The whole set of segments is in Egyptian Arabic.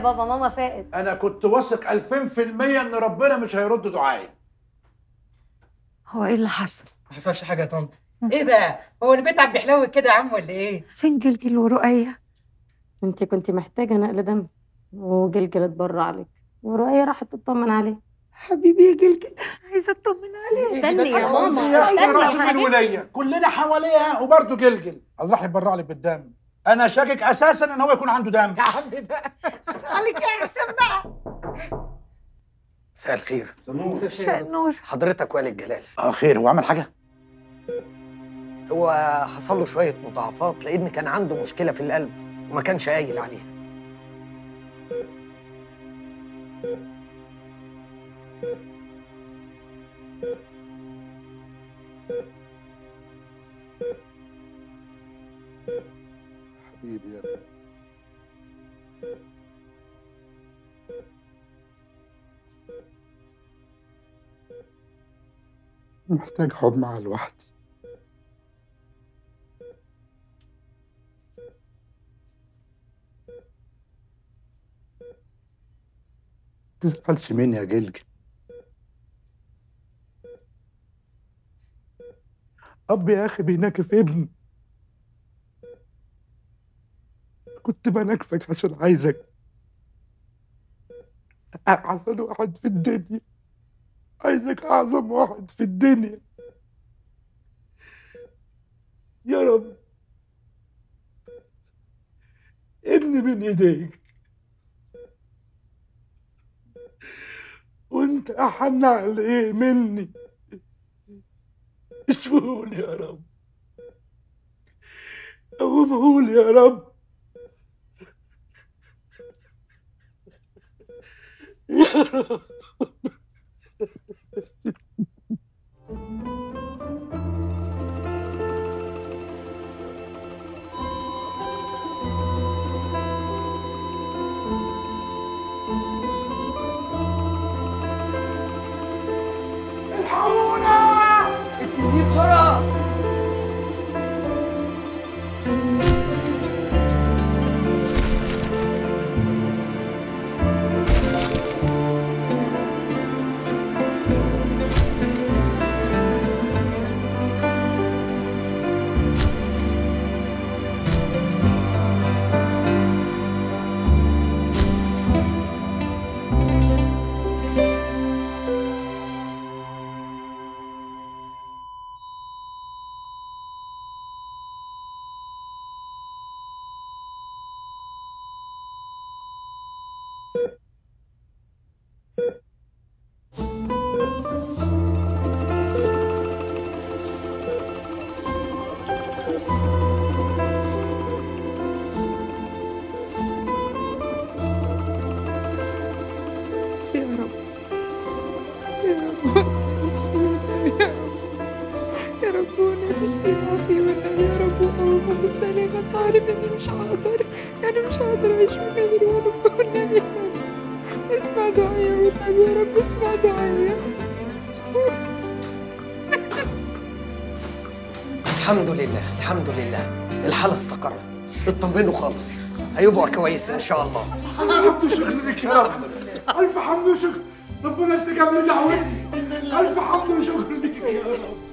بابا ماما فاقت انا كنت واثق 2000% ان ربنا مش هيرد دعائي هو ايه اللي حصل ما حصلش حاجه يا طنط ايه ده هو البيت عم بيحلو كده يا عم ولا ايه فين جلجل ورقية انت كنت محتاجه نقل دم وجلجل اتبرع عليك ورؤية راحت تطمن عليه حبيبي يا جلجل عايزة اطمن عليه استني يا يا ماما اخي استني روح يا شوف حبيبي. الوليه كلنا حواليها وبرضه جلجل الله يبرع لي بالدم انا شاكك اساسا ان هو يكون عنده دم يا عم بقى بس عليك يا حسن بقى مساء الخير شاء النور حضرتك والد جلال اه خير هو عمل حاجه هو حصل له شويه مضاعفات لان كان عنده مشكله في القلب وما كانش قايل عليها حبيبي يا ابني محتاج حب مع لوحدي تزعلش مني يا جلجل أب يا أخي بيناكف ابنه كنت بنكفك عشان عايزك أحسن واحد في الدنيا عايزك أعظم واحد في الدنيا يا رب ابني من ايديك وانت احن عليه مني اشفهولي يا رب قومهولي يا رب يا رب الحقونا اتسيب بسرعه يا رب يا رب اشفي والنبي يا رب يا رب والنبي اشفي وعافي والنبي يا رب وقومه بالسلامة انت عارف اني مش هقدر انا مش هقدر اعيش من غيره يا رب والنبي يا رب اسمع دعائي والنبي يا رب اسمع دعائي يا رب الحمد لله الحمد لله الحاله استقرت اطمنوا خالص هيبقى كويس ان شاء الله الحمد وشكر لك يا رب ألف حمد وشكر ربنا استجاب لدعوتي ألف حمد وشكر لك يا رب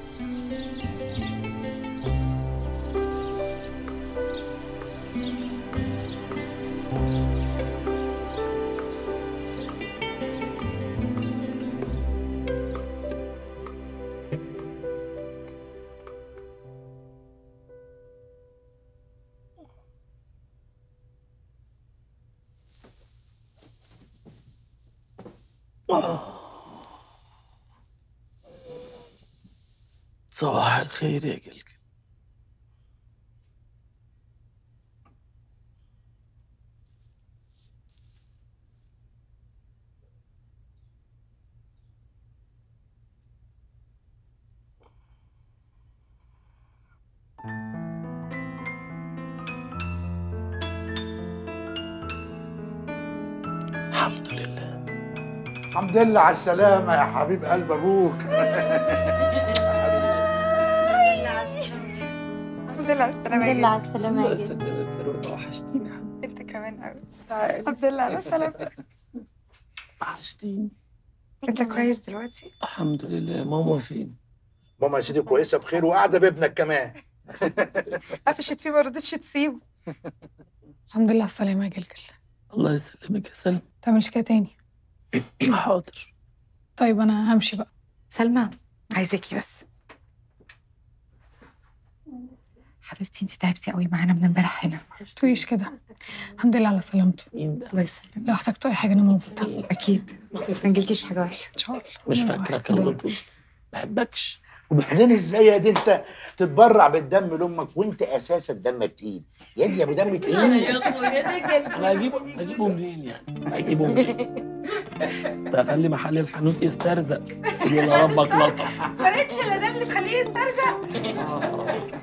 صباح الخير يا جلجل الحمد لله الحمد لله على السلامة يا حبيب قلب أبوك الحمد لله على السلامة الحمد يا لله على جدع السلامة يا الله جدع يسلمك يا رب وحشتيني انت كمان كمان قوي الحمد لله على سلامتك وحشتيني انت كويس دلوقتي الحمد لله ماما فين؟ ماما يا سيدي كويسه بخير وقاعده بابنك كمان قفشت فيه ما رضتش تسيبه الحمد لله على السلامه يا جلجل الله يسلمك يا سلمى تعملش كده تاني حاضر طيب انا همشي بقى سلمى عايزاكي بس حبيبتي انت تعبتي قوي معانا من امبارح هنا تقوليش كده الحمد لله على سلامته مين ده؟ الله يسلمك لو احتجتوا اي حاجه انا موجوده اكيد ما نجيلكيش حاجه وحشه ان شاء الله مش فاكرك يا لطيف بحبكش وبعدين ازاي يا دي انت تتبرع بالدم لامك وانت اساسا دمك تقيل يا دي يا ابو دم تقيل انا هجيبه هجيبه منين يعني؟ هجيبه منين؟ ده خلي محل الحانوت يسترزق سيبوا ربك لطف ما لقيتش الا ده اللي تخليه يسترزق